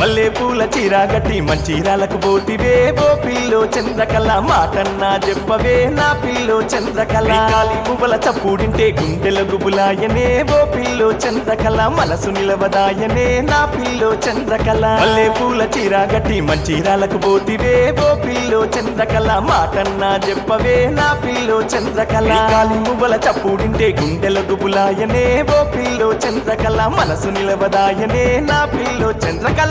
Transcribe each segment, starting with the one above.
మల్లె పూల చీరాగట్టి మంచీరాలకు పోతివే ఓ పిల్లో చంద్రకళ మాటన్నా చెప్పవే నా పిల్లో చంద్రకళ కాలి పువ్వుల చప్పుడింటే గుండెల గుబులాయనే ఓ పిల్లో చంద్రకళ మనసు నిలవదాయనే నా పిల్లో చంద్రకళ మల్లె పూల చీరాగట్టి మంచీరాలకు పోతివే ఓ పిల్లో చంద్రకళ మాటన్నా చెప్పవే నా పిల్లో చంద్రకళ కాలి పువ్వుల చప్పుడింటే గుండెల గుబులాయనే ఓ పిల్లో చంద్రకళ మనసు నిలవదాయనే నా పిల్లో చంద్రకళ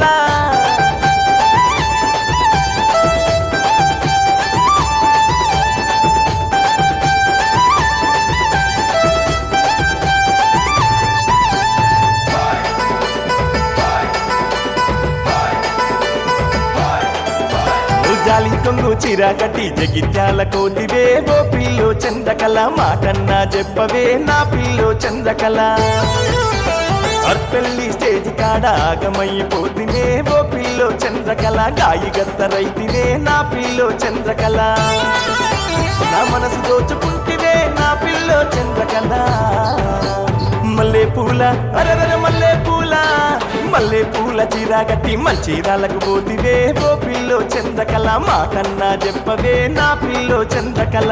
జాలి కొంగు చీర కట్టి జగిత్యాల కోతివే ఓ పిల్లో చంద్రకళ మాటన్నా చెప్పవే నా పిల్లో చంద్రకళ అర్పెల్లి స్టేజ్ కాడ ఆగమైపోతినే ఓ పిల్లో చంద్రకళ గాయి గత్తరైతినే నా పిల్లో చంద్రకళ నా మనసు దోచుకుంటివే నా పిల్లో చంద్రకళ మల్లె పూల అరవర మల్లె పూల మల్లె పూల చీర కట్టి మంచీరాలకు పోతివే ఓ పిల్లో చంద్రకళ మాటన్నా చెప్పవే నా పిల్లో చంద్రకళ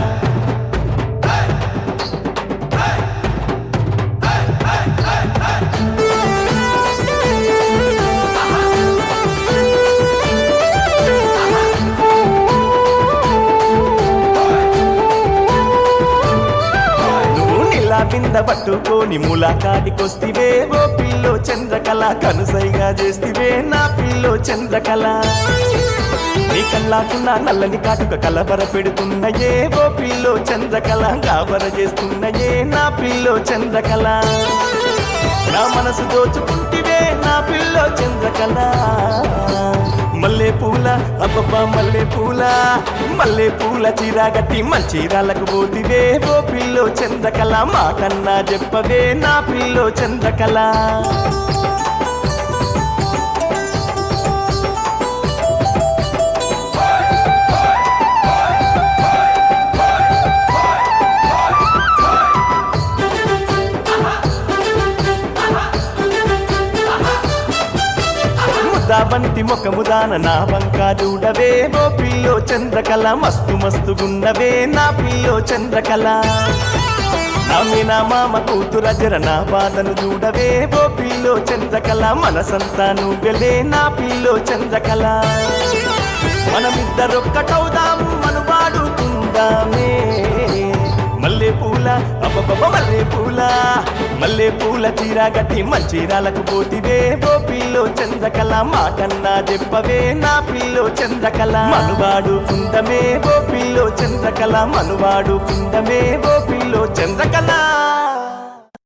నువ్వు నిలా బింద పట్టుకొని ములాకాటికొస్తివే ఓ పిల్లో చంద్రకళ కనుసైగా చేస్తివే నా పిల్లో చంద్రకళ నీ కల్లాకున్న నల్లని కాటుక కలవర పెడుతున్నయే ఓ పిల్లో చంద్రకళ గాబర చేస్తున్నయే నా పిల్లో చంద్రకళ నా మనసు దోచుకుంటివే నా పిల్లో చంద్రకళ మల్లె పూల అబ్బబ్బా మల్లె పూల మల్లె పూల చీరాగట్టి మంచీరాలకు పోతివే ఓ పిల్లో చంద్రకళ మాటన్నా చెప్పవే నా పిల్లో చంద్రకళ ముద్దాబంతి ముఖముదాన నా వంక చూడవే ఓ పిల్లో చంద్రకళ మస్తు మస్తుగున్నవే నా పిల్లో చంద్రకళ నమ్మి నా మామ కూతుర జర నా బాధను చూడవే ఓ పిల్లో చంద్రకళ మనసంతా నువ్వెలే నా పిల్లో చంద్రకళ మనమిద్దరొక్కటవుదాము మను వాడుకుందామే మల్లె పూల అబ్బబ్బ మల్లె పూల మల్లె పూల చీర గట్టి మంచీరాలకు పోతివే ఓ పిల్లో చంద్రకళ మాటన్నా చెప్పవే నా పిల్లో చంద్రకళ మనువాడు కుందమే ఓ పిల్లో చంద్రకళ మనువాడు కుందమే ఓ పిల్లో చంద్రకళ